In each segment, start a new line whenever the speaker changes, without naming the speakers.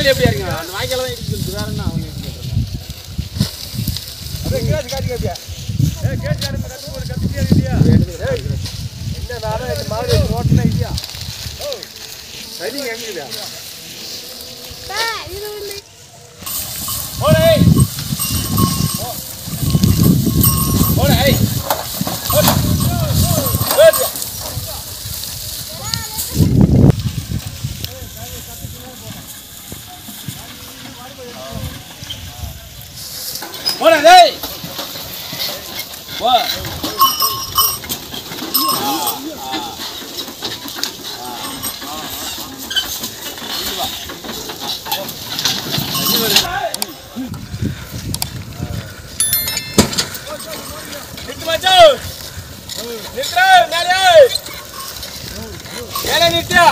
வாய்க்கால் எப்படி இருக்குங்க அந்த வாய்க்கால் தான் இடிச்சு வேற என்ன அவங்க இடிச்சு சொல்றாங்க. ஓடே ஓடே ஓடே ஓடே போடா டேய் போ நிறுத்து மச்சான் நிறுத்துடா மேலே மேலே நிறுத்தியா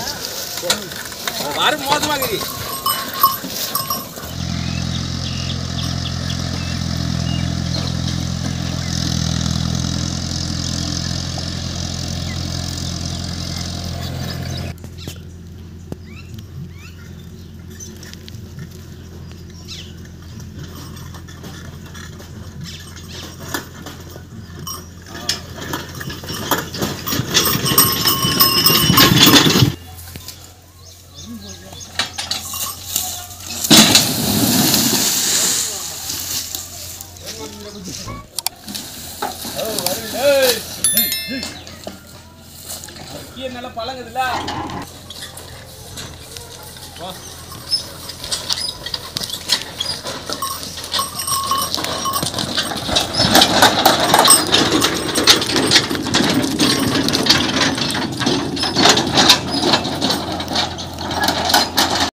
வரும் மோசமா இருக்குது கீழே நல்லா பழங்குதுல்ல வா